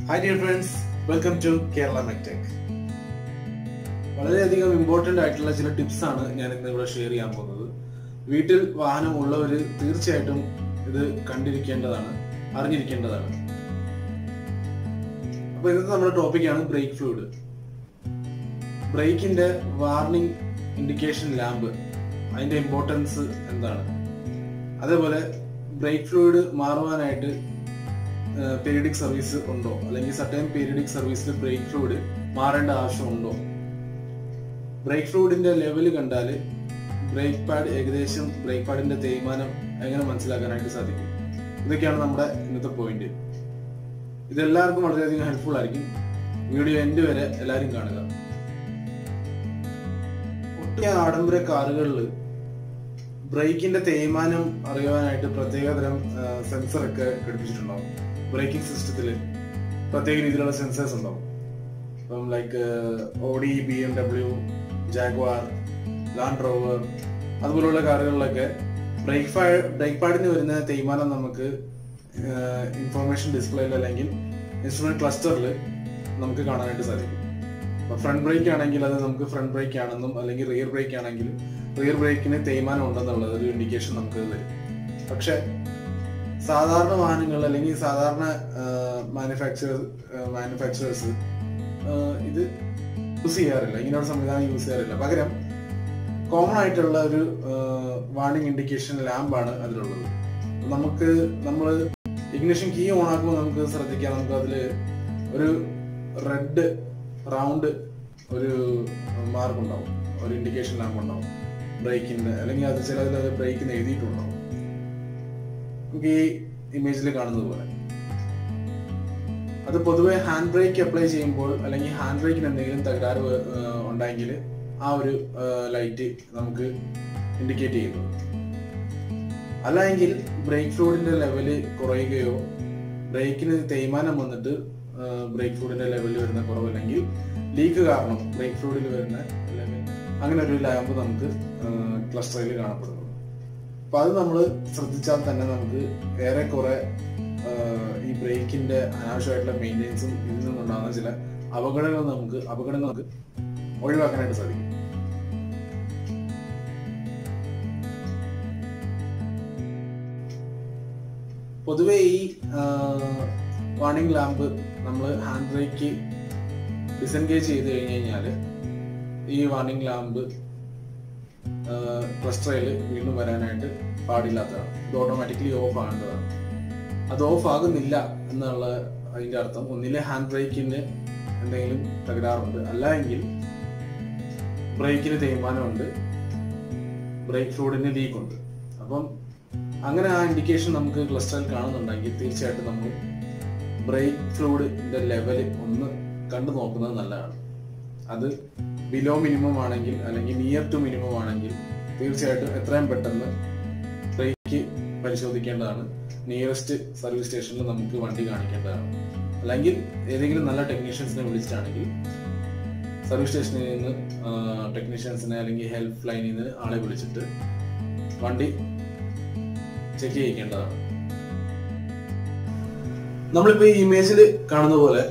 hi dear friends welcome to Kerala Mechtech വളരെയധികം important ആയിട്ടുള്ള ചില ടിപ്സ് ആണ് ഞാൻ ഇന്ന് ഇവിടെ ഷെയർ ചെയ്യാൻ പോകുന്നത് വീട്ടിൽ വാഹനം ഉള്ളവർ തീർച്ചയായിട്ടും ഇത് കണ്ടിരിക്കേണ്ടതാണ് അറിഞ്ഞിരിക്കേണ്ടതാണ് അപ്പൊ ഇന്നത്തെ നമ്മുടെ ടോപ്പിക്കാണ് ബ്രേക്ക് ഫ്ലൂയിഡ് ബ്രേക്കിന്റെ വാർണിംഗ് ഇൻഡിക്കേഷൻ ലാമ്പ് അതിന്റെ ഇമ്പോർട്ടൻസ് എന്താണ് അതേപോലെ ബ്രേക്ക് ഫ്ലൂയിഡ് മാറുവാനായിട്ട് പീരിയഡിക് സർവീസ് ഉണ്ടോ അല്ലെങ്കിൽ സട്ടൈം പീരിയഡിക് സർവീസിൽ ബ്രേക്ക് ഫ്ലൂയിഡ് മാറേണ്ട ആവശ്യമുണ്ടോ ബ്രേക്ക് ഫ്ലൂയിഡിന്റെ ലെവൽ കണ്ടാൽ ബ്രേക്ക് പാഡ് ഏകദേശം ബ്രേക്ക് പാഡിന്റെ തേയ്മാനം എങ്ങനെ മനസ്സിലാക്കാനായിട്ട് സാധിക്കും ഇതൊക്കെയാണ് നമ്മുടെ ഇന്നത്തെ പോയിന്റ് ഇതെല്ലാവർക്കും വളരെയധികം ഹെൽപ്ഫുൾ ആയിരിക്കും വീഡിയോ എൻഡ് വരെ എല്ലാവരും കാണുക ഒട്ടിയ ആഡംബര കാറുകളിൽ ബ്രേക്കിന്റെ തേയ്മാനം അറിയുവാനായിട്ട് പ്രത്യേകതരം സെൻസർ ഒക്കെ ഘടിപ്പിച്ചിട്ടുണ്ടാവും ബ്രേക്കിംഗ് സിസ്റ്റത്തിൽ പ്രത്യേക രീതിയിലുള്ള സെൻസേഴ്സ് ഉണ്ടാവും ഇപ്പം like Audi B M W Jaguar Land Rover അതുപോലുള്ള കാറുകളിലൊക്കെ ബ്രേക്ക് പാ ബ്രേക്ക് പാഡിന് വരുന്ന തേയ്മാനം നമുക്ക് ഇൻഫർമേഷൻ ഡിസ്പ്ലേയിൽ അല്ലെങ്കിൽ ഇൻസ്ട്രുമെന്റ് ക്ലസ്റ്ററിൽ നമുക്ക് കാണാനായിട്ട് സാധിക്കും അപ്പൊ ഫ്രണ്ട് ബ്രേക്ക് ആണെങ്കിൽ അത് നമുക്ക് ഫ്രണ്ട് ബ്രേക്ക് ആണെന്നും അല്ലെങ്കിൽ റിയർ ബ്രേക്ക് ആണെങ്കിൽ റിയർ ബ്രേക്കിന് തേയ്മാനം ഉണ്ടെന്നുള്ളത് ഒരു ഇൻഡിക്കേഷൻ നമുക്ക് തരും പക്ഷെ സാധാരണ വാഹനങ്ങൾ അല്ലെങ്കിൽ സാധാരണ മാനുഫാക്ചർ മാനുഫാക്ചറേഴ്സ് ഇത് യൂസ് ചെയ്യാറില്ല ഇങ്ങനെയുള്ള സംവിധാനം യൂസ് ചെയ്യാറില്ല പകരം കോമൺ ആയിട്ടുള്ള ഒരു വാർണിംഗ് ഇൻഡിക്കേഷൻ ലാമ്പാണ് അതിലുള്ളത് നമുക്ക് നമ്മൾ ഇഗ്നിഷൻ കീ ഓൺ ആക്കുമ്പോൾ നമുക്ക് ശ്രദ്ധിക്കാം നമുക്ക് അതിൽ ഒരു റെഡ് റൗണ്ട് ഒരു മാർക്ക് ഉണ്ടാവും ഒരു ഇൻഡിക്കേഷൻ ലാമ്പ് ഉണ്ടാവും ബ്രേക്കിന് അല്ലെങ്കിൽ അത് ചിലതിൽ അത് ബ്രേക്കിന് എഴുതിയിട്ടുണ്ടാവും നമുക്ക് ഈ ഇമേജിൽ കാണുന്നത് പോലെ അത് പൊതുവെ ഹാൻഡ് ബ്രേക്ക് അപ്ലൈ ചെയ്യുമ്പോൾ അല്ലെങ്കിൽ ഹാൻഡ് ബ്രേക്കിന് എന്തെങ്കിലും തകരാറ് ഉണ്ടെങ്കിൽ ആ ഒരു ലൈറ്റ് നമുക്ക് ഇൻഡിക്കേറ്റ് ചെയ്യുന്നു അല്ലെങ്കിൽ ബ്രേക്ക് ഫ്ലൂയിഡിന്റെ ലെവല് കുറയുകയോ ബ്രേക്കിന് തേയ്മാനം വന്നിട്ട് ബ്രേക്ക് ഫ്ലൂയിഡിന്റെ ലെവലിൽ വരുന്ന കുറവല്ലെങ്കിൽ ലീക്ക് കാരണം ബ്രേക്ക് ഫ്ലൂയിഡിൽ വരുന്ന ലെവൽ അങ്ങനെ ഒരു ലാമ്പ് നമുക്ക് ക്ലസ്റ്ററിൽ കാണപ്പെടുന്നു അപ്പൊ അത് നമ്മൾ ശ്രദ്ധിച്ചാൽ തന്നെ നമുക്ക് ഏറെക്കുറെ ഈ ബ്രേക്കിന്റെ അനാവശ്യമായിട്ടുള്ള മെയിൻ്റെനൻസും ഇതിൽ നിന്നുണ്ടാകുന്ന ചില അപകടങ്ങൾ നമുക്ക് അപകടങ്ങൾ നമുക്ക് ഒഴിവാക്കാനായിട്ട് സാധിക്കും പൊതുവെ ഈ വാർണിംഗ് ലാമ്പ് നമ്മൾ ഹാൻഡ് ബ്രേക്ക് ഡിസെൻഗേജ് ചെയ്ത് കഴിഞ്ഞ് കഴിഞ്ഞാൽ ഈ വാർണിംഗ് ലാമ്പ് ക്ലസ്റ്ററിൽ വീണ്ടും വരാനായിട്ട് പാടില്ലാത്തതാണ് ഇത് ഓട്ടോമാറ്റിക്കലി ഓഫ് ആകേണ്ടതാണ് അത് ഓഫ് ആകുന്നില്ല എന്നുള്ള അതിന്റെ അർത്ഥം ഒന്നിലെ ഹാൻഡ് ബ്രേക്കിന് എന്തെങ്കിലും തകരാറുണ്ട് അല്ല എങ്കിൽ ബ്രേക്കിന് തേയ്മാനമുണ്ട് ബ്രേക്ക് ഫ്ലൂയിഡിന് ലീക്ക് ഉണ്ട് അപ്പം അങ്ങനെ ആ ഇൻഡിക്കേഷൻ നമുക്ക് ക്ലസ്റ്ററിൽ കാണുന്നുണ്ടെങ്കിൽ തീർച്ചയായിട്ടും നമ്മൾ ബ്രേക്ക് ഫ്ലൂയിഡിന്റെ ലെവൽ ഒന്ന് കണ്ടു നോക്കുന്നത് നല്ലതാണ് അത് ബിലോ മിനിമം ആണെങ്കിൽ അല്ലെങ്കിൽ നിയർ ടു മിനിമം ആണെങ്കിൽ തീർച്ചയായിട്ടും എത്രയും പെട്ടെന്ന് ബ്രേക്ക് പരിശോധിക്കേണ്ടതാണ് നിയറസ്റ്റ് സർവീസ് സ്റ്റേഷനിൽ നമുക്ക് വണ്ടി കാണിക്കേണ്ടതാണ് അല്ലെങ്കിൽ ഏതെങ്കിലും നല്ല ടെക്നീഷ്യൻസിനെ വിളിച്ചിട്ടാണെങ്കിൽ സർവീസ് സ്റ്റേഷനിൽ നിന്ന് ടെക്നീഷ്യൻസിനെ അല്ലെങ്കിൽ ഹെൽപ്പ് ലൈനിൽ നിന്ന് ആളെ വിളിച്ചിട്ട് വണ്ടി ചെക്ക് ചെയ്യിക്കേണ്ടതാണ് നമ്മളിപ്പോ ഈ ഇമേജിൽ കാണുന്ന പോലെ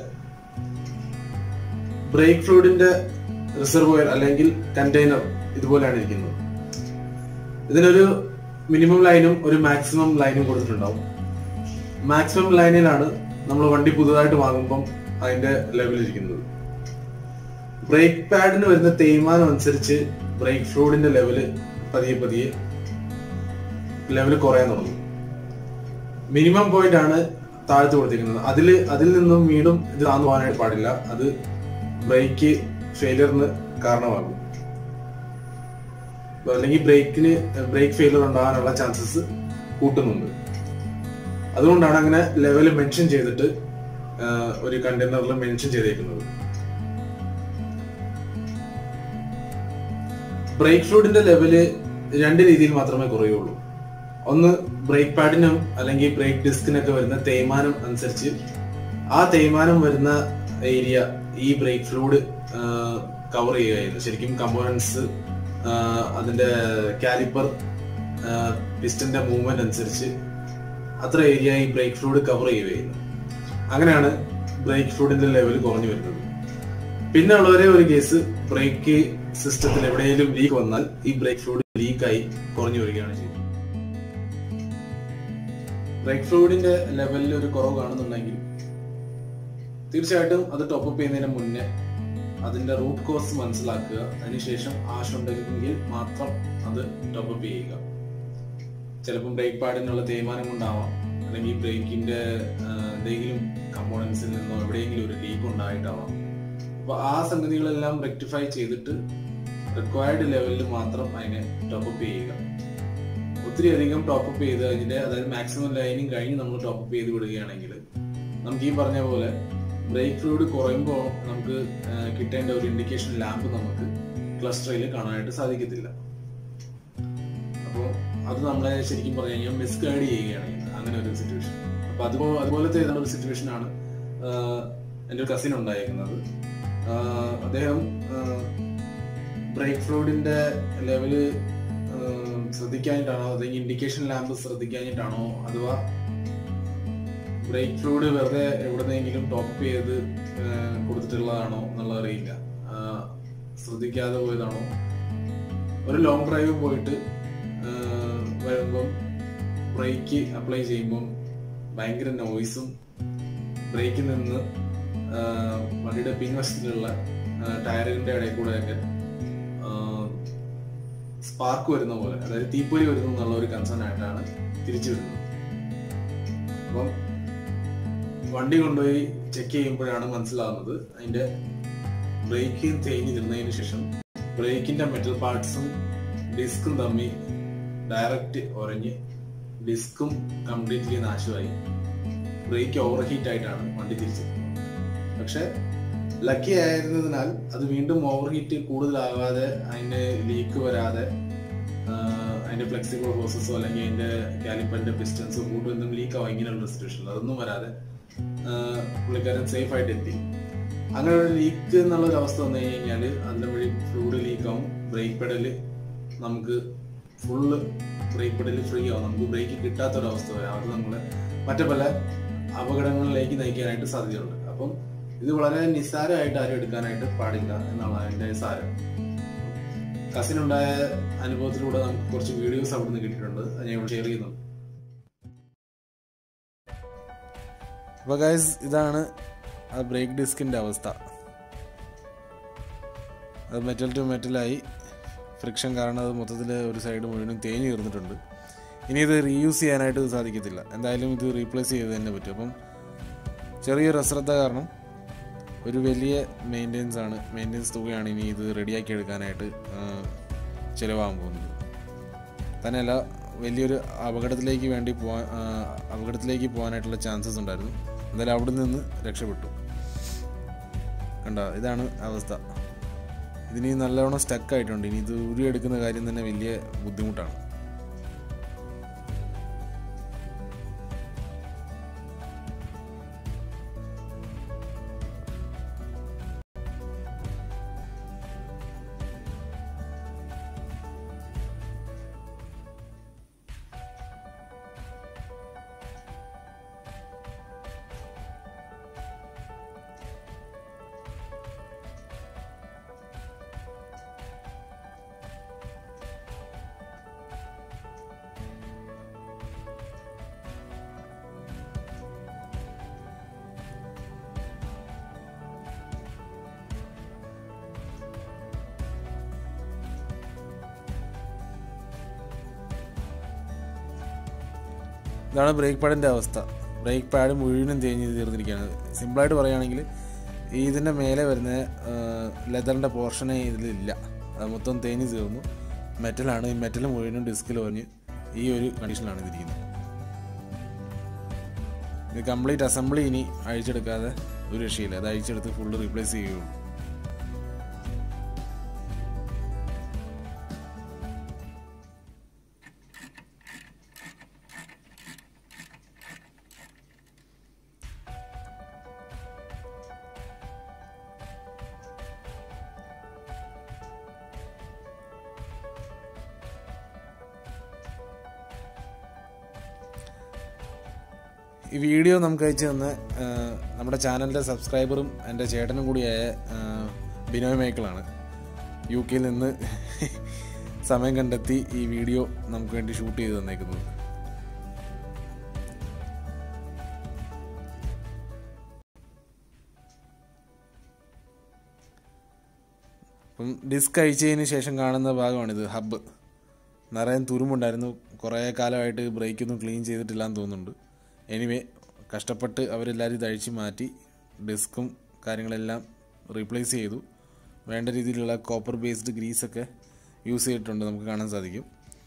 ബ്രേക്ക് ഫ്ലൂയിഡിന്റെ റിസർവോയർ അല്ലെങ്കിൽ കണ്ടെയ്നർ ഇതുപോലെയാണ് ഇരിക്കുന്നത് ഇതിനൊരു മിനിമം ലൈനും ഒരു മാക്സിമം ലൈനും കൊടുത്തിട്ടുണ്ടാവും മാക്സിമം ലൈനിലാണ് നമ്മൾ വണ്ടി പുതുതായിട്ട് വാങ്ങുമ്പം അതിന്റെ ലെവൽ ഇരിക്കുന്നത് ബ്രേക്ക് പാഡിന് വരുന്ന തേയ്മാനം അനുസരിച്ച് ബ്രേക്ക് ഫ്ലൂയിഡിന്റെ ലെവല് പതിയെ പതിയെ ലെവൽ കുറയാൻ തുടങ്ങും മിനിമം പോയിന്റ് ആണ് താഴ്ത്തു കൊടുത്തിരിക്കുന്നത് അതിൽ അതിൽ നിന്നും വീണ്ടും ഇത് താന്നു പോകാനായിട്ട് പാടില്ല അത് ബ്രേക്ക് ഫെയിലിയറിന് കാരണമാകും അല്ലെങ്കിൽ ബ്രേക്കിന് ബ്രേക്ക് ഫെയിലിയർ ഉണ്ടാകാനുള്ള ചാൻസസ് കൂട്ടുന്നുണ്ട് അതുകൊണ്ടാണ് അങ്ങനെ ലെവൽ മെൻഷൻ ചെയ്തിട്ട് ഒരു കണ്ടെയ്നറിൽ മെൻഷൻ ചെയ്തേക്കുന്നത് ബ്രേക്ക് ഫ്ലൂയിഡിന്റെ ലെവല് രണ്ട് രീതിയിൽ മാത്രമേ കുറയുള്ളൂ ഒന്ന് ബ്രേക്ക് പാഡിനും അല്ലെങ്കിൽ ബ്രേക്ക് ഡിസ്കിനൊക്കെ വരുന്ന തേയ്മാനം അനുസരിച്ച് ആ തേയ്മാനം വരുന്ന ഏരിയ ഈ ബ്രേക്ക് ഫ്ലൂയിഡ് കവർ ചെയ്യുകയായിരുന്നു ശരിക്കും കമ്പോണൻസ് അതിന്റെ കാലിപ്പർ പിസ്റ്റന്റെ മൂവ്മെന്റ് അനുസരിച്ച് അത്ര ഏരിയ ഈ ബ്രേക്ക് ഫ്ലൂയിഡ് കവർ ചെയ്യുകയായിരുന്നു അങ്ങനെയാണ് ബ്രേക്ക് ഫ്ലൂയിഡിന്റെ ലെവൽ കുറഞ്ഞു വരുന്നത് പിന്നെ ഉള്ള ഒരേ ഒരു കേസ് ബ്രേക്ക് സിസ്റ്റത്തിൽ എവിടെയെങ്കിലും ലീക്ക് വന്നാൽ ഈ ബ്രേക്ക് ഫ്ലൂയിഡ് ലീക്കായി കുറഞ്ഞു വരികയാണ് ചെയ്യുന്നത് ബ്രേക്ക് ഫ്ലൂയിഡിന്റെ ലെവലിൽ ഒരു കുറവ് കാണുന്നുണ്ടെങ്കിൽ തീർച്ചയായിട്ടും അത് ടോപ്പ് അപ്പ് ചെയ്യുന്നതിന് മുന്നേ അതിന്റെ റൂട്ട് കോസ് മനസ്സിലാക്കുക അതിനുശേഷം ആശുണ്ടെങ്കിൽ മാത്രം അത് ടോപ്പ് അപ്പ് ചെയ്യുക ചിലപ്പം ബ്രേക്ക് പാഡിനുള്ള തേയ്മാനം കൊണ്ടാവാം അല്ലെങ്കിൽ ബ്രേക്കിന്റെ എന്തെങ്കിലും കമ്പോണൻസിൽ നിന്നോ എവിടെയെങ്കിലും ഒരു ലീക്ക് ഉണ്ടായിട്ടാവാം അപ്പൊ ആ സംഗതികളെല്ലാം റെക്ടിഫൈ ചെയ്തിട്ട് റിക്വയർഡ് ലെവലിൽ മാത്രം അതിനെ ടോപ്പ് അപ്പ് ചെയ്യുക ഒത്തിരി അധികം ടോപ്പ് അപ്പ് ചെയ്ത് അതിന്റെ അതായത് മാക്സിമം ലൈനിങ് കഴിഞ്ഞ് നമ്മൾ ടോപ്പ് അപ്പ് ചെയ്ത് വിടുകയാണെങ്കിൽ നമുക്ക് ഈ പറഞ്ഞ പോലെ ബ്രേക്ക് ഫ്ലൂയിഡ് കുറയുമ്പോൾ നമുക്ക് കിട്ടേണ്ട ഒരു ഇൻഡിക്കേഷൻ ലാമ്പ് നമുക്ക് ക്ലസ്റ്ററിൽ കാണാനായിട്ട് സാധിക്കത്തില്ല അപ്പോൾ അത് നമ്മളെ ശരിക്കും പറഞ്ഞു കഴിഞ്ഞാൽ മിസ്ഗൈഡ് ചെയ്യുകയാണ് ചെയ്യുന്നത് അങ്ങനെ ഒരു സിറ്റുവേഷൻ അപ്പൊ അതുപോലെ അതുപോലത്തെ ഏതാണ് ഒരു സിറ്റുവേഷൻ ആണ് എൻ്റെ ഒരു കസിൻ ഉണ്ടായിരിക്കുന്നത് അദ്ദേഹം ബ്രേക്ക് ഫ്ലൂയിഡിന്റെ ലെവല് ശ്രദ്ധിക്കാനിട്ടാണോ അല്ലെങ്കിൽ ഇൻഡിക്കേഷൻ ലാമ്പ് ശ്രദ്ധിക്കാനിട്ടാണോ അഥവാ ബ്രേക്ക് ഫ്ലൂയിഡ് വെറുതെ എവിടെന്നെങ്കിലും ടോപ്പ് ചെയ്ത് കൊടുത്തിട്ടുള്ളതാണോ എന്നുള്ളത് അറിയില്ല ശ്രദ്ധിക്കാതെ പോയതാണോ ഒരു ലോങ് ഡ്രൈവ് പോയിട്ട് വരുമ്പം ബ്രേക്ക് അപ്ലൈ ചെയ്യുമ്പം ഭയങ്കര നോയ്സും ബ്രേക്കിൽ നിന്ന് വണ്ടിയുടെ പിൻവശത്തിലുള്ള ടയറിന്റെ ഇടയിൽ കൂടെയൊക്കെ സ്പാർക്ക് വരുന്ന പോലെ അതായത് തീപ്പൊരി വരുന്നു എന്നുള്ള ഒരു കൺസേൺ ആയിട്ടാണ് തിരിച്ചു വരുന്നത് അപ്പം വണ്ടി കൊണ്ടുപോയി ചെക്ക് ചെയ്യുമ്പോഴാണ് മനസ്സിലാവുന്നത് അതിന്റെ ബ്രേക്ക് തേഞ്ഞ് നിന്നതിന് ശേഷം ബ്രേക്കിന്റെ മെറ്റൽ പാർട്സും ഡിസ്കും തമ്മിൽ ഡയറക്റ്റ് ഉറഞ്ഞ് ഡിസ്കും കംപ്ലീറ്റ്ലി നാശമായി ബ്രേക്ക് ഓവർ ഹീറ്റ് ആയിട്ടാണ് വണ്ടി തിരിച്ചത് പക്ഷെ ലക്കി ആയിരുന്നതിനാൽ അത് വീണ്ടും ഓവർ ഹീറ്റ് കൂടുതലാകാതെ അതിന്റെ ലീക്ക് വരാതെ അതിന്റെ ഫ്ലെക്സിബിൾ പ്രോസസ്സോ അല്ലെങ്കിൽ അതിന്റെ കാലിപ്പറിന്റെ പിസ്റ്റൻസോ കൂടുതലും ലീക്ക് ആവും ഇങ്ങനെയുള്ള സിറ്റുവേഷൻ അതൊന്നും വരാതെ പുള്ളിക്കാരൻ സേഫ് ആയിട്ട് എത്തി അങ്ങനെ ഒരു ലീക്ക് എന്നുള്ള ഒരു അവസ്ഥ വന്നു കഴിഞ്ഞാൽ അതിന്റെ വഴി ഫ്ലൂഡ് ലീക്ക് ആവും ബ്രേക്ക് പെഡല് നമുക്ക് ഫുള്ള് ബ്രേക്ക് പെഡല് ഫ്രീ ആവും നമുക്ക് ബ്രേക്ക് കിട്ടാത്ത ഒരു അവസ്ഥ വരാം അത് നമ്മളെ മറ്റു പല അപകടങ്ങളിലേക്ക് നയിക്കാനായിട്ട് സാധ്യതയുണ്ട് അപ്പം ഇത് വളരെ നിസ്സാരമായിട്ട് ആരും എടുക്കാനായിട്ട് പാടില്ല എന്നാണ് അതിന്റെ സാരം കസിൻ ഉണ്ടായ അനുഭവത്തിലൂടെ നമുക്ക് കുറച്ച് വീഡിയോസ് അവിടെ നിന്ന് കിട്ടിയിട്ടുണ്ട് അത് ഞാൻ ഷെയർ ചെയ്യുന്നുണ്ട് അപ്പോൾ ഗൈസ് ഇതാണ് ആ ബ്രേക്ക് ഡിസ്കിൻ്റെ അവസ്ഥ അത് മെറ്റൽ ടു മെറ്റലായി ഫ്രിക്ഷൻ കാരണം അത് മൊത്തത്തിൽ ഒരു സൈഡ് മുഴുവനും തേഞ്ഞു തീർന്നിട്ടുണ്ട് ഇനി ഇത് റീയൂസ് ചെയ്യാനായിട്ട് സാധിക്കത്തില്ല എന്തായാലും ഇത് റീപ്ലേസ് ചെയ്ത് തന്നെ പറ്റും അപ്പം ചെറിയൊരു അശ്രദ്ധ കാരണം ഒരു വലിയ മെയിൻ്റെനൻസ് ആണ് മെയിൻ്റെനൻസ് തുകയാണ് ഇനി ഇത് റെഡിയാക്കി എടുക്കാനായിട്ട് ചിലവാകാൻ പോകുന്നത് തന്നെയല്ല വലിയൊരു അപകടത്തിലേക്ക് വേണ്ടി പോകാൻ അപകടത്തിലേക്ക് പോകാനായിട്ടുള്ള ചാൻസസ് ഉണ്ടായിരുന്നു എന്തായാലും അവിടെ നിന്ന് രക്ഷപ്പെട്ടു കണ്ട ഇതാണ് അവസ്ഥ ഇതിനി നല്ലവണ്ണം സ്റ്റക്ക് ആയിട്ടുണ്ട് ഇനി ഇത് ഉരിയെടുക്കുന്ന കാര്യം തന്നെ വലിയ ബുദ്ധിമുട്ടാണ് ഇതാണ് ബ്രേക്ക് പാഡിൻ്റെ അവസ്ഥ ബ്രേക്ക് പാഡ് മുഴുവനും തേഞ്ഞ് തീർന്നിരിക്കുകയാണ് സിമ്പിളായിട്ട് പറയുകയാണെങ്കിൽ ഇതിൻ്റെ മേലെ വരുന്ന ലെതറിൻ്റെ പോർഷനെ ഇതിലില്ല അത് മൊത്തം തേഞ്ഞ് തീർന്നു മെറ്റലാണ് ഈ മെറ്റൽ മുഴുവനും ഡിസ്കിൽ പറഞ്ഞ് ഈ ഒരു കണ്ടീഷനിലാണ് ഇതിരിക്കുന്നത് ഇത് കംപ്ലീറ്റ് അസംബ്ലി ഇനി അഴിച്ചെടുക്കാതെ ഒരു രക്ഷയില്ല അത് അഴിച്ചെടുത്ത് ഫുള്ള് റീപ്ലേസ് ചെയ്യുകയുള്ളൂ ഈ വീഡിയോ നമുക്ക് അയച്ചു തന്ന ആ, നമ്മുടെ ചാനലിൻ്റെ സബ്സ്ക്രൈബറും എൻ്റെ ചേട്ടനും കൂടിയായ ആ, ബിനോയ് മൈക്കിളാണ് യു കെയിൽ നിന്ന് സമയം കണ്ടെത്തി ഈ വീഡിയോ നമുക്ക് വേണ്ടി ഷൂട്ട് ചെയ്ത് തന്നേക്കുന്നത് അപ്പം ഡിസ്ക് അഴിച്ചതിന് ശേഷം കാണുന്ന ഭാഗമാണിത് ഹബ്ബ് നിറയെ തുരുമ്പുണ്ടായിരുന്നു കുറേ കാലമായിട്ട് ബ്രേക്കൊന്നും ക്ലീൻ ചെയ്തിട്ടില്ലാന്ന് തോന്നുന്നുണ്ട് എനിവേ കഷ്ടപ്പെട്ട് അവരെല്ലാവരും ഇത് അഴിച്ച് മാറ്റി ഡിസ്കും കാര്യങ്ങളെല്ലാം റീപ്ലേസ് ചെയ്തു വേണ്ട രീതിയിലുള്ള കോപ്പർ ബേസ്ഡ് ഗ്രീസൊക്കെ യൂസ് ചെയ്തിട്ടുണ്ട് നമുക്ക് കാണാൻ സാധിക്കും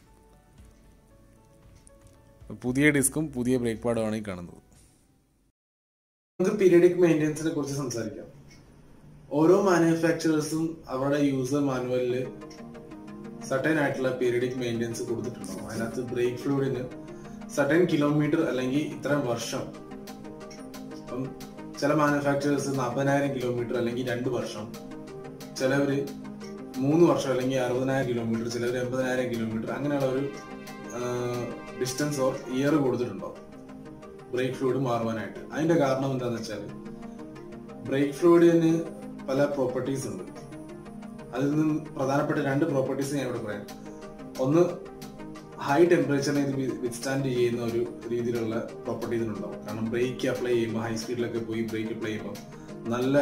പുതിയ ഡിസ്കും പുതിയ ബ്രേക്ക് പാഡുമാണ് ഈ കാണുന്നത് നമുക്ക് പീരിയഡിക് മെയിൻ്റെനൻസിനെ കുറിച്ച് സംസാരിക്കാം ഓരോ മാനുഫാക്ചറേഴ്സും അവരുടെ യൂസർ മാനുവലില് സട്ടൻ ആയിട്ടുള്ള പീരിയഡിക് മെയിൻ്റെനൻസ് കൊടുത്തിട്ടുണ്ടാവും അതിനകത്ത് ബ്രേക്ക് ഫ്ലൂയിഡിന് സട്ടൻ കിലോമീറ്റർ അല്ലെങ്കിൽ ഇത്രയും വർഷം അപ്പം ചില മാനുഫാക്ചറേഴ്സ് നാൽപ്പതിനായിരം കിലോമീറ്റർ അല്ലെങ്കിൽ രണ്ട് വർഷം ചിലവര് മൂന്ന് വർഷം അല്ലെങ്കിൽ അറുപതിനായിരം കിലോമീറ്റർ ചിലവർ എൺപതിനായിരം കിലോമീറ്റർ അങ്ങനെയുള്ള ഒരു ഡിസ്റ്റൻസ് ഓർ ഇയർ കൊടുത്തിട്ടുണ്ടാവും ബ്രേക്ക് ഫ്ലൂയിഡ് മാറുവാനായിട്ട് അതിന്റെ കാരണം എന്താണെന്ന് വെച്ചാൽ ബ്രേക്ക് ഫ്ലൂയിഡിന് പല പ്രോപ്പർട്ടീസ് ഉണ്ട് അതിൽ നിന്ന് പ്രധാനപ്പെട്ട രണ്ട് പ്രോപ്പർട്ടീസ് ഞാൻ ഇവിടെ പറയാം ഒന്ന് ഹൈ ടെമ്പറേച്ചറിനെ ഇത് വിത്ത്സ്റ്റാൻഡ് ചെയ്യുന്ന ഒരു രീതിയിലുള്ള പ്രോപ്പർട്ടി ഇതിനുണ്ടാവും കാരണം ബ്രേക്ക് അപ്ലൈ ചെയ്യുമ്പോൾ ഹൈ സ്പീഡിലൊക്കെ പോയി ബ്രേക്ക് അപ്ലൈ ചെയ്യുമ്പോൾ നല്ല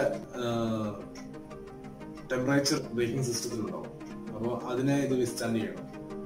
ടെമ്പറേച്ചർ ബ്രേക്കിംഗ് സിസ്റ്റത്തിലുണ്ടാവും അപ്പോൾ അതിനെ ഇത് വിത്ത്സ്റ്റാൻഡ് ചെയ്യണം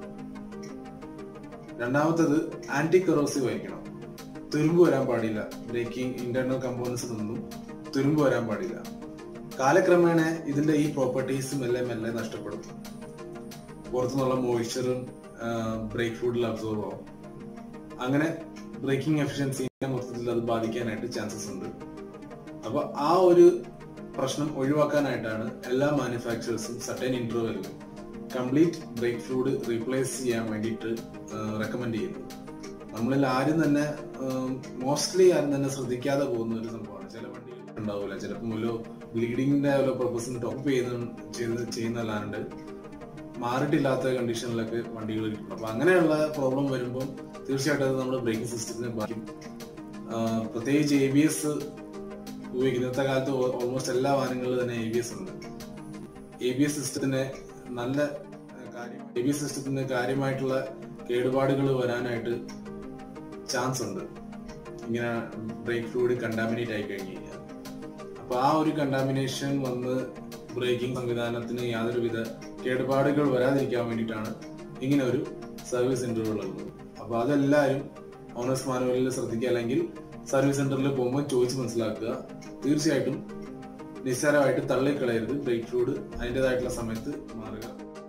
രണ്ടാമത്തത് ആന്റി കറോസീവ് ആയിരിക്കണം തുരുമ്പ് വരാൻ പാടില്ല ബ്രേക്കിംഗ് ഇന്റേണൽ കമ്പോണൻസിൽ നിന്നും തുരുമ്പ് വരാൻ പാടില്ല കാലക്രമേണ ഇതിന്റെ ഈ പ്രോപ്പർട്ടീസ് മെല്ലെ മെല്ലെ നഷ്ടപ്പെടും പുറത്തുനിന്നുള്ള മോയ്സ്ചറും ബ്രേക്ക് ഫ്ലൂഡിൽ അബ്സോർവ് ആവും അങ്ങനെ ബ്രേക്കിംഗ് എഫിഷ്യൻസിനെ മൊത്തത്തിൽ അത് ബാധിക്കാനായിട്ട് ചാൻസസ് ഉണ്ട് അപ്പൊ ആ ഒരു പ്രശ്നം ഒഴിവാക്കാനായിട്ടാണ് എല്ലാ മാനുഫാക്ചറേഴ്സും സട്ടൻ ഇന്റർവെല്ലിൽ കംപ്ലീറ്റ് ബ്രേക്ക് ഫ്ലൂഡ് റീപ്ലേസ് ചെയ്യാൻ വേണ്ടിയിട്ട് റെക്കമെൻഡ് ചെയ്യുന്നത് നമ്മളിൽ ആരും തന്നെ മോസ്റ്റ്ലി ആരും തന്നെ ശ്രദ്ധിക്കാതെ പോകുന്ന ഒരു സംഭവമാണ് ചില വണ്ടികൾ ഉണ്ടാവില്ല ചിലപ്പോൾ മൂലോ ബ്ലീഡിങ്ങിന്റെ ഓരോ പർപ്പസിന് ടോപ്പ് ചെയ്ത് ചെയ്ത് ചെയ്യുന്നല്ലാണ്ട് മാറിയിട്ടില്ലാത്ത കണ്ടീഷനിലൊക്കെ വണ്ടികൾ കിട്ടും അപ്പൊ അങ്ങനെയുള്ള പ്രോബ്ലം വരുമ്പോൾ തീർച്ചയായിട്ടും അത് നമ്മുടെ ബ്രേക്കിംഗ് സിസ്റ്റത്തിനെ ബാധിക്കും ആഹ് പ്രത്യേകിച്ച് എ ബി എസ് ഉപയോഗിക്കുന്ന ഇന്നത്തെ കാലത്ത് ഓൾമോസ്റ്റ് എല്ലാ വാഹനങ്ങളിലും തന്നെ എ ബി എസ് ഉണ്ട് എ ബി എസ് സിസ്റ്റത്തിന് നല്ല കാര്യം എ ബി എസ് സിസ്റ്റത്തിന് കാര്യമായിട്ടുള്ള കേടുപാടുകൾ വരാനായിട്ട് ചാൻസ് ഉണ്ട് ഇങ്ങനെ ബ്രേക്ക് ഫ്ലൂയിഡ് കണ്ടാമിനേറ്റ് ആയി കഴിഞ്ഞു കഴിഞ്ഞാൽ അപ്പൊ ആ ഒരു കണ്ടാമിനേഷൻ വന്ന് ബ്രേക്കിംഗ് സംവിധാനത്തിന് യാതൊരുവിധ കേടുപാടുകൾ വരാതിരിക്കാൻ വേണ്ടിയിട്ടാണ് ഇങ്ങനെ ഒരു സർവീസ് സെന്ററുകൾ ഉള്ളത് അപ്പൊ അതെല്ലാവരും ഓണേഴ്സ് മാനുവലിൽ ശ്രദ്ധിക്കുക അല്ലെങ്കിൽ സർവീസ് സെന്ററിൽ പോകുമ്പോൾ ചോദിച്ച് മനസ്സിലാക്കുക തീർച്ചയായിട്ടും നിസ്സാരമായിട്ട് തള്ളിക്കളയരുത് ബ്രേക്ക് ഫ്ലൂയിഡ് അതിൻ്റെതായിട്ടുള്ള സമയത്ത് മാറുക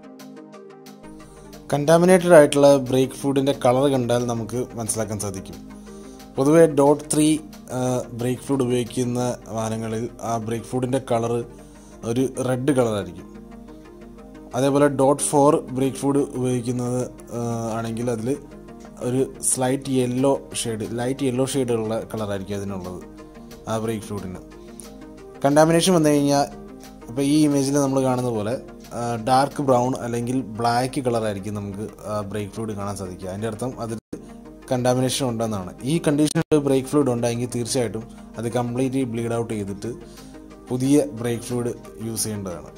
കണ്ടാമിനേറ്റഡ് ആയിട്ടുള്ള ബ്രേക്ക് ഫ്ലൂഡിൻ്റെ കളർ കണ്ടാൽ നമുക്ക് മനസ്സിലാക്കാൻ സാധിക്കും പൊതുവേ ഡോട്ട് ത്രീ ബ്രേക്ക് ഫ്ലൂഡ് ഉപയോഗിക്കുന്ന വാഹനങ്ങളിൽ ആ ബ്രേക്ക് ഫ്ലൂഡിൻ്റെ കളർ ഒരു റെഡ് കളറായിരിക്കും അതേപോലെ ഡോട്ട് ഫോർ ബ്രേക്ക് ഫ്ലൂഡ് ഉപയോഗിക്കുന്നത് ആ, ആണെങ്കിൽ അതിൽ ഒരു slight yellow shade light yellow ഷെയ്ഡുള്ള കളറായിരിക്കും അതിനുള്ളത് ആ ബ്രേക്ക് ഫ്ലൂഡിന് കണ്ടാമിനേഷൻ വന്നു കഴിഞ്ഞാൽ ഇപ്പോൾ ഈ ഇമേജിൽ നമ്മൾ കാണുന്ന പോലെ ഡാർക്ക് ബ്രൗൺ അല്ലെങ്കിൽ ബ്ലാക്ക് കളറായിരിക്കും നമുക്ക് ബ്രേക്ക് ഫ്ലൂയിഡ് കാണാൻ സാധിക്കുക അതിൻ്റെ അർത്ഥം അതിൽ കണ്ടാമിനേഷൻ ഉണ്ടെന്നാണ് ഈ കണ്ടീഷനിൽ ബ്രേക്ക് ഫ്ലൂയിഡ് ഉണ്ടെങ്കിൽ തീർച്ചയായിട്ടും അത് കംപ്ലീറ്റ്ലി ബ്ലീഡ് ഔട്ട് ചെയ്തിട്ട് പുതിയ ബ്രേക്ക് ഫ്ലൂയിഡ് യൂസ് ചെയ്യേണ്ടതാണ്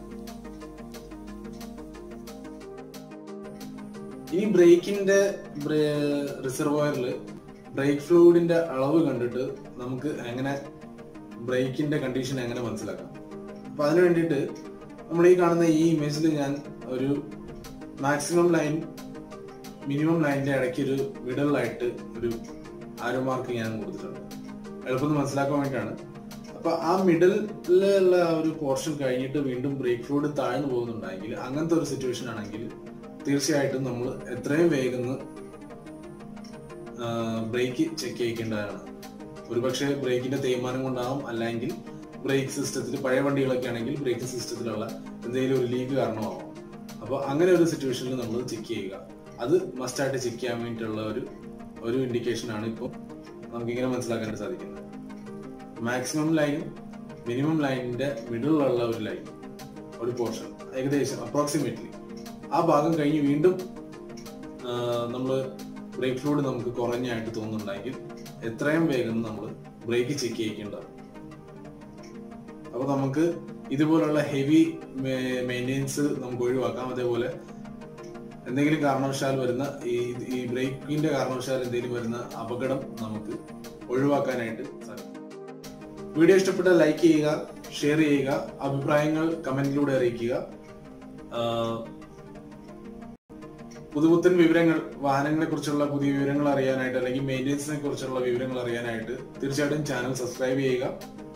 ഇനി ബ്രേക്കിന്റെ റിസർവോയറിൽ ബ്രേക്ക് ഫ്ലൂയിഡിന്റെ അളവ് കണ്ടിട്ട് നമുക്ക് എങ്ങനെ ബ്രേക്കിന്റെ കണ്ടീഷൻ എങ്ങനെ മനസ്സിലാക്കാം അപ്പൊ അതിനു വേണ്ടിയിട്ട് നമ്മൾ ഈ കാണുന്ന ഈ ഇമേജിൽ ഞാൻ ഒരു മാക്സിമം ലൈൻ മിനിമം ലൈനിന്റെ ഇടയ്ക്ക് ഒരു മിഡലിലായിട്ട് ഒരു ആരോ മാർക്ക് ഞാൻ കൊടുത്തിട്ടുണ്ട് എളുപ്പം മനസ്സിലാക്കാൻ വേണ്ടിയിട്ടാണ് അപ്പൊ ആ മിഡിലുള്ള ആ ഒരു പോർഷൻ കഴിഞ്ഞിട്ട് വീണ്ടും ബ്രേക്ക് ഫ്ലൂയിഡ് താഴ്ന്നു പോകുന്നുണ്ടെങ്കിൽ അങ്ങനത്തെ ഒരു സിറ്റുവേഷൻ ആണെങ്കിൽ തീർച്ചയായിട്ടും നമ്മൾ എത്രയും വേഗം ബ്രേക്ക് ചെക്ക് ചെയ്യിക്കേണ്ടതാണ് ഒരുപക്ഷെ ബ്രേക്കിന്റെ തേയ്മാനം കൊണ്ടാവും അല്ലെങ്കിൽ ബ്രേക്ക് സിസ്റ്റത്തിൽ പഴയ വണ്ടികളൊക്കെ ആണെങ്കിൽ ബ്രേക്ക് സിസ്റ്റത്തിലുള്ള എന്തെങ്കിലും ഒരു ലീക്ക് കാരണമാവും അപ്പോൾ അങ്ങനെ ഒരു സിറ്റുവേഷനിൽ നമ്മൾ ചെക്ക് ചെയ്യുക അത് മസ്റ്റായിട്ട് ചെക്ക് ചെയ്യാൻ വേണ്ടിയിട്ടുള്ള ഒരു ഒരു ഇൻഡിക്കേഷൻ ആണ് ഇപ്പോൾ നമുക്കിങ്ങനെ മനസ്സിലാക്കാൻ സാധിക്കുന്നത് മാക്സിമം ലൈനും മിനിമം ലൈനിന്റെ മിഡിലുള്ള ഒരു ലൈൻ ഒരു പോർഷൻ ഏകദേശം അപ്രോക്സിമേറ്റ്ലി ആ ഭാഗം കഴിഞ്ഞ് വീണ്ടും നമ്മൾ ബ്രേക്ക് ഫ്ലൂയിഡ് നമുക്ക് കുറഞ്ഞായിട്ട് തോന്നുന്നുണ്ടെങ്കിൽ എത്രയും വേഗം നമ്മൾ ബ്രേക്ക് ചെക്ക് ചെയ്യിക്കേണ്ടതാണ് അപ്പൊ നമുക്ക് ഇതുപോലുള്ള ഹെവി മെയിൻ്റെനൻസ് നമുക്ക് ഒഴിവാക്കാം അതേപോലെ എന്തെങ്കിലും കാരണവശാൽ വരുന്ന ഈ ഈ ബ്രേക്കിന്റെ കാരണവശാൽ എന്തെങ്കിലും വരുന്ന അപകടം നമുക്ക് ഒഴിവാക്കാനായിട്ട് സാധിക്കും വീഡിയോ ഇഷ്ടപ്പെട്ടാൽ ലൈക്ക് ചെയ്യുക ഷെയർ ചെയ്യുക അഭിപ്രായങ്ങൾ കമന്റിലൂടെ അറിയിക്കുക ആഹ് പുതുപുത്തൻ വിവരങ്ങൾ വാഹനങ്ങളെ കുറിച്ചുള്ള പുതിയ വിവരങ്ങൾ അറിയാനായിട്ട് അല്ലെങ്കിൽ മെയിൻ്റെനൻസിനെ കുറിച്ചുള്ള വിവരങ്ങൾ അറിയാനായിട്ട് തീർച്ചയായിട്ടും ചാനൽ സബ്സ്ക്രൈബ് ചെയ്യുക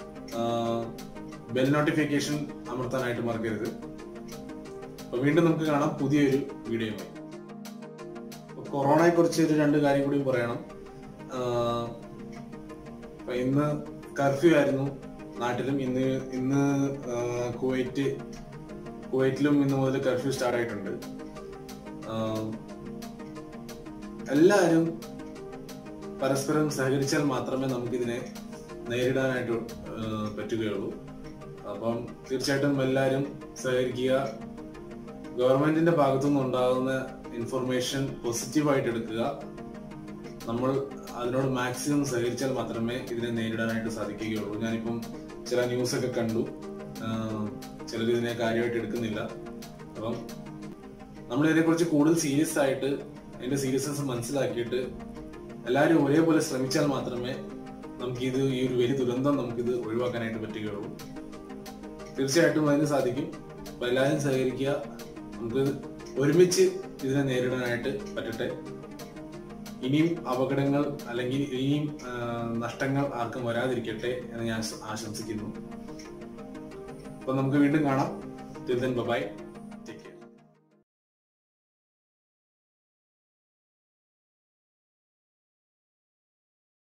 ബെൽ നോട്ടിഫിക്കേഷൻ അമർത്താനായിട്ട് മറക്കരുത് അപ്പൊ വീണ്ടും നമുക്ക് കാണാം പുതിയൊരു വീഡിയോയുമായി അപ്പൊ കൊറോണയെ കുറിച്ച് ഒരു രണ്ട് കാര്യം കൂടി പറയണം ആഹ് അപ്പൊ ഇന്ന് കർഫ്യൂ ആയിരുന്നു നാട്ടിലും ഇന്ന് ഇന്ന് ആഹ് കുവൈറ്റ് കുവൈറ്റിലും ഇന്ന് മുതൽ കർഫ്യൂ സ്റ്റാർട്ട് ആയിട്ടുണ്ട് ആഹ് എല്ലാവരും പരസ്പരം സഹകരിച്ചാൽ മാത്രമേ നമുക്കിതിനെ നേരിടാനായിട്ട് ആഹ് പറ്റുകയുള്ളൂ അപ്പം തീർച്ചയായിട്ടും എല്ലാവരും സഹകരിക്കുക ഗവൺമെന്റിന്റെ ഭാഗത്തുനിന്ന് ഉണ്ടാകുന്ന ഇൻഫർമേഷൻ പോസിറ്റീവായിട്ട് എടുക്കുക നമ്മൾ അതിനോട് മാക്സിമം സഹകരിച്ചാൽ മാത്രമേ ഇതിനെ നേരിടാനായിട്ട് സാധിക്കുകയുള്ളൂ ഞാനിപ്പം ചില ന്യൂസ് ഒക്കെ കണ്ടു ചിലർ ഇതിനെ കാര്യമായിട്ട് എടുക്കുന്നില്ല അപ്പം നമ്മൾ ഇതിനെക്കുറിച്ച് കൂടുതൽ സീരിയസ് ആയിട്ട് അതിന്റെ സീരിയസ്നെസ് മനസ്സിലാക്കിയിട്ട് എല്ലാവരും ഒരേപോലെ ശ്രമിച്ചാൽ മാത്രമേ നമുക്കിത് ഈ ഒരു വലിയ ദുരന്തം നമുക്കിത് ഒഴിവാക്കാനായിട്ട് പറ്റുകയുള്ളൂ തീർച്ചയായിട്ടും അതിന് സാധിക്കും അപ്പൊ എല്ലാവരും സഹകരിക്കുക നമുക്ക് ഒരുമിച്ച് ഇതിനെ നേരിടാനായിട്ട് പറ്റട്ടെ ഇനിയും അപകടങ്ങൾ അല്ലെങ്കിൽ ഇനിയും ആ, നഷ്ടങ്ങൾ ആർക്കും വരാതിരിക്കട്ടെ എന്ന് ഞാൻ ആശംസിക്കുന്നു അപ്പൊ നമുക്ക് വീണ്ടും കാണാം ബൈ